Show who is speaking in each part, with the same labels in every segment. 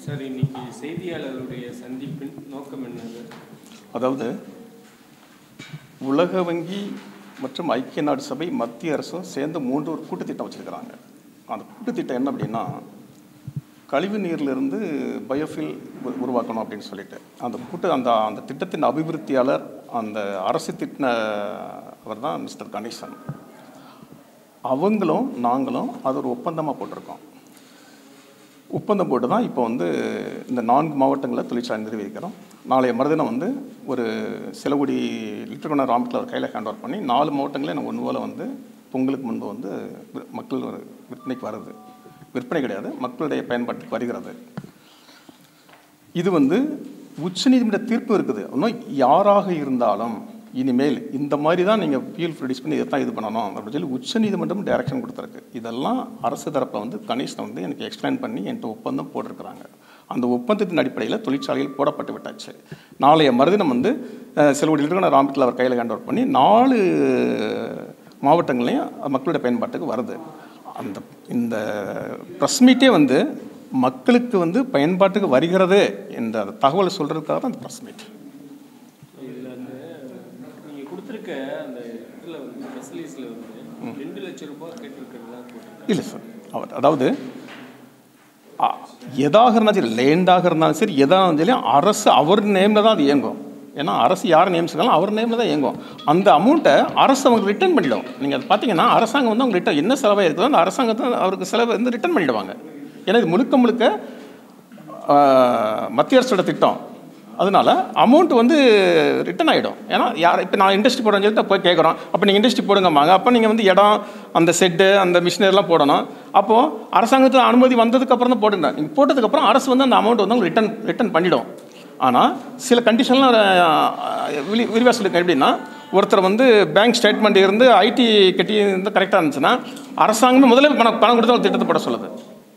Speaker 1: sir இன்னைக்கு செய்தியாளர்களுடைய சந்திப்பின் நோக்கம் என்னது
Speaker 2: அதாவது உலக வங்கி மற்றும் ஐக்கிய நாடு சபை மத்திய அரசும் சேர்ந்து மூன்று ஒரு கூட்டுத்திட்டம் வச்சுருக்கிறாங்க அந்த கூட்டுத்திட்டம் என்ன அப்படின்னா கழிவு நீரிலிருந்து பயோஃபில் உ- உருவாக்கணும் அப்படின்னு சொல்லிட்டு அந்த கூட்டு அந்த அந்த திட்டத்தின் அபிவிருத்தியாளர் அந்த அரசு திட்டின அவர் தான் மிஸ்டர் கணேசன் அவங்களும் நாங்களும் அது ஒரு ஒப்பந்தமாக போட்டிருக்கோம் ஒப்பந்தம் போட்டு தான் இப்போ வந்து இந்த நான்கு மாவட்டங்களில் தொழிற்சாலை நிறுவி வைக்கிறோம் நாளைய மறுதினம் வந்து ஒரு சில கோடி லிட்டர் கொண்ட ராமத்தில் ஒரு கையில் ஹேண்ட் ஓவர் பண்ணி நாலு மாவட்டங்களே நாங்கள் ஒன்று போல் வந்து பொங்கலுக்கு முன்பு வந்து வி- மக்கள் ஒரு விற்பனைக்கு வருது விற்பனை கிடையாது மக்களுடைய பயன்பாட்டுக்கு வருகிறது இது வந்து உச்சநீதிமன்ற தீர்ப்பு இருக்குது இன்னும் யாராக இருந்தாலும் இனிமேல் இந்த மாதிரி தான் நீங்கள் ஃபியூல் ப்ரொடியூஸ் பண்ணி இதை தான் இது பண்ணணும் அப்படின்னு சொல்லி உச்சநீதிமன்றம் டைரக்ஷன் கொடுத்துருக்கு இதெல்லாம் அரசு தரப்பில் வந்து கணேசன் வந்து எனக்கு எக்ஸ்பிளைன் பண்ணி என்கிட்ட ஒப்பந்தம் போட்டிருக்கிறாங்க அந்த ஒப்பந்தத்தின் அடிப்படையில் தொழிற்சாலைகள் போடப்பட்டு விட்டாச்சு நாளைய மறுதினம் வந்து அஹ், சில கோடி லிட்டர் ராமத்தில் அவர் கையில் ஹேண்ட் ஓவர் பண்ணி நாலு மாவட்டங்களையும் மக்களுடைய பயன்பாட்டுக்கு வருது அந்த இந்த ப்ரெஸ் மீட்டே வந்து மக்களுக்கு வந்து பயன்பாட்டுக்கு வருகிறது என்ற தகவலை சொல்கிறதுக்காக தான் அந்த ப்ரெஸ் மீட்
Speaker 1: இதில் அந்த நீங்கள் கொடுத்துருக்க அந்த இதில் வந்து ஃபெசிலிட்டிஸில் வந்து ரெண்டு லட்சம் ரூபாய் கேட்டிருக்கிறதா போட்டிருக்காங்க
Speaker 2: இல்லை சார் அவர் அதாவது அ, எதாக இருந்தாலும் சரி லேண்டாக இருந்தாலும் சரி எதாக இருந்தாலும் சரி அரசு அவர் நேமில் தான் அது இயங்கும் ஏன்னா அரசு யார் நியமிச்சிருக்காலும் அவர் நேமில் தான் இயங்கும் அந்த அமௌண்ட்டை அரசு அவங்களுக்கு ரிட்டர்ன் பண்ணிடும் நீங்கள் அது பார்த்தீங்கன்னா அரசாங்கம் வந்து அவங்க ரிட்டர்ன் என்ன செலவாக இருக்குதோ அந்த அரசாங்கத்தை அவருக்கு செலவு வந்து ரிட்டர்ன் பண்ணிடுவாங்க ஏன்னா இது முழுக்க முழுக்க ஆ, மத்திய அரசோட திட்டம் அதனால அமௌண்ட் வந்து ரிட்டர்ன் ஆகிடும் ஏன்னா யார் இப்போ நான் இண்டஸ்ட்ரி போடுறேன்னு சொல்லிட்டு போய் கேட்குறோம் அப்போ நீங்கள் இண்டஸ்ட்ரி போடுங்கம்மாங்க அப்போ நீங்கள் வந்து இடம் அந்த செட்டு அந்த மிஷினரிலாம் போடணும் அப்போது அரசாங்கத்தில் அனுமதி வந்ததுக்கப்புறம் தான் போடுங்க நீங்கள் போட்டதுக்கப்புறம் அரசு வந்து அந்த அமௌண்ட் வந்து உங்களுக்கு ரிட்டர்ன் ரிட்டர்ன் பண்ணிடும் ஆனால் சில கண்டிஷன்லாம் விரி விரிவாக சொல்லியிருக்கேன் எப்படின்னா ஒருத்தர் வந்து பேங்க் ஸ்டேட்மெண்ட் இருந்து ஐடி கட்டி இருந்து கரெக்டாக இருந்துச்சுன்னா அரசாங்கமே முதல்ல பணம் பணம் கொடுத்து ஒரு திட்டத்தை போட சொல்லுது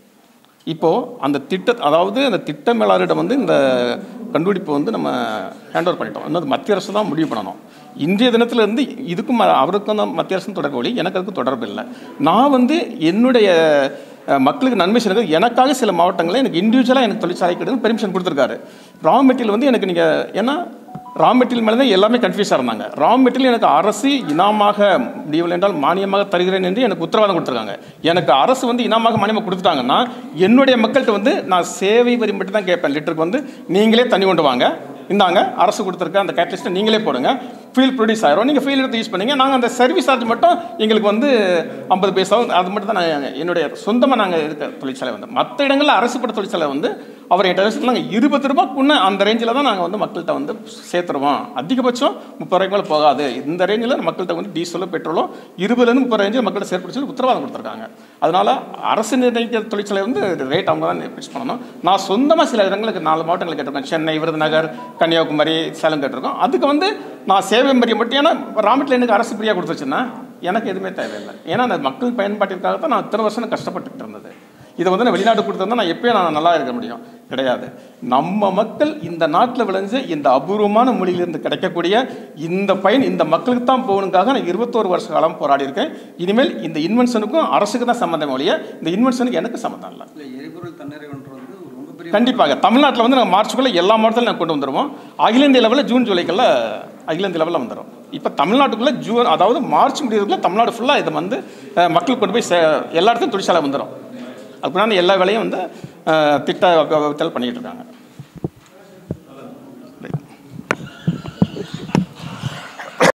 Speaker 2: இப்போது அந்த திட்ட அதாவது அந்த திட்ட மேலாளரிடம் வந்து இந்த கண்டுபிடிப்பை வந்து நம்ம ஹேண்ட் ஓவர் பண்ணிட்டோம் இன்னும் மத்திய அரசு தான் முடிவு பண்ணணும் இன்றைய தினத்துல இருந்து இதுக்கும் ம- அவருக்கும் தான் மத்திய அரசும் தொடர்பு இல்லை எனக்கு அதுக்கும் தொடர்பு இல்லை நான் வந்து என்னுடைய அஹ், மக்களுக்கு நன்மை செய்யறது எனக்காக சில மாவட்டங்களில் எனக்கு இண்டிவிஜுவலாக எனக்கு தொழிற்சாலை கிடையாது பெர்மிஷன் கொடுத்துருக்காரு ரா மெட்டீரியல் வந்து எனக்கு நீங்கள் ஏன்னா ரா மெட்டீரியல் மேலே தான் எல்லாமே கன்ஃபியூஸாக இருந்தாங்க ரா மெட்டீரியல் எனக்கு அரசு இனாமாக முடியவில்லை என்றால் மானியமாக தருகிறேன் என்று எனக்கு உத்தரவாதம் கொடுத்துருக்காங்க எனக்கு அரசு வந்து இனாமாக மானியமாக கொடுத்துட்டாங்கன்னா என்னுடைய மக்கள்கிட்ட வந்து நான் சேவை வரி மட்டும் தான் கேட்பேன் லிட்டருக்கு வந்து நீங்களே தண்ணி கொண்டு வாங்க இந்தாங்க அரசு கொடுத்துருக்க அந்த கேட்டலிஸ்ட்டை நீங்களே போடுங்க ஃபீல் ப்ரொடியூஸ் ஆயிரும் நீங்கள் ஃபீல் எடுத்து யூஸ் பண்ணீங்க நாங்கள் அந்த சர்வீஸ் சார்ஜ் மட்டும் எங்களுக்கு வந்து ஐம்பது பைசாவும் அது மட்டும் தான் நான் என்னுடைய சொந்தமாக நாங்கள் இருக்க தொழிற்சாலை வந்து மற்ற இடங்களில் அரசு பட்ட தொழிற்சாலை வந்து அவர் என்கிட்ட நாங்கள் இருபது ரூபாய்க்குன்னு அந்த ரேஞ்சில் தான் நாங்கள் வந்து மக்கள்கிட்ட வந்து சேர்த்துருவோம் அதிகபட்சம் முப்பது ரூபாய்க்கு மேலே போகாது இந்த ரேஞ்சில் மக்கள்கிட்ட வந்து டீசலோ பெட்ரோலோ இருபதுலேருந்து முப்பது ரேஞ்சில் மக்கள்கிட்ட சேர்ப்பிடிச்சு சொல்லி உத்தரவாதம் கொடுத்துருக்காங்க அதனால் அரசு நிர்ணயிக்கிற தொழிற்சாலை வந்து ரேட் அவங்க தான் ஃபிக்ஸ் பண்ணணும் நான் சொந்தமாக சில இடங்களுக்கு நாலு மாவட்டங்கள் கேட்டிருக்கேன் சென்னை விருதுநகர் கன்னியாகுமரி சேலம் கேட்டிருக்கோம் அதுக்கு வந்து நான் சேவை மரியம் மட்டும் ஏன்னா ராமட்டில் எனக்கு அரசு ஃப்ரீயாக கொடுத்துச்சுன்னா எனக்கு எதுவுமே தேவையில்லை ஏன்னா அந்த மக்கள் பயன்பாட்டிற்காக தான் நான் இத்தனை வருஷம் கஷ்டப்பட்டுட்டு இருந்தது இதை வந்து நான் வெளிநாட்டு கொடுத்திருந்தா நான் எப்பயும் நான் நல்லா இருக்க முடியும் கிடையாது நம்ம மக்கள் இந்த நாட்டில் விளைஞ்ச இந்த அபூர்வமான மொழியிலிருந்து கிடைக்கக்கூடிய இந்த பயன் இந்த மக்களுக்கு தான் போகணுக்காக நான் இருபத்தோரு வருஷ காலம் போராடி இருக்கேன் இனிமேல் இந்த இன்வென்ஷனுக்கும் அரசுக்கு தான் சம்மந்தம் ஒழிய இந்த இன்வென்ஷனுக்கு எனக்கு சம்மந்தம் இல்லை
Speaker 3: இல்லை எரிபொருள் தன்னிறைவுன்றது வந்து ஒரு ரொம்ப பெரிய
Speaker 2: கண்டிப்பாக தமிழ்நாட்டில் வந்து நாங்கள் மார்ச்சுக்குள்ளே எல்லா மாவட்டத்திலும் நாங்கள் கொண்டு வந்துடுவோம் அகில இந்திய லெவலில் ஜூன் ஜூலைக்குள்ள அகில இந்திய லெவலில் வந்துடும் இப்போ தமிழ்நாட்டுக்குள்ளே ஜூன் அதாவது மார்ச் முடியறதுக்குள்ள தமிழ்நாடு ஃபுல்லாக இதை வந்து அஹ், மக்களுக்கு கொண்டு போய் சே எல்லா இடத்துலையும் தொழிற்சாலை வந்துடும் அப்படின்னா எல்லா வேலையும் வந்து அஹ், திட்ட பண்ணிக்கிட்டு இருக்காங்க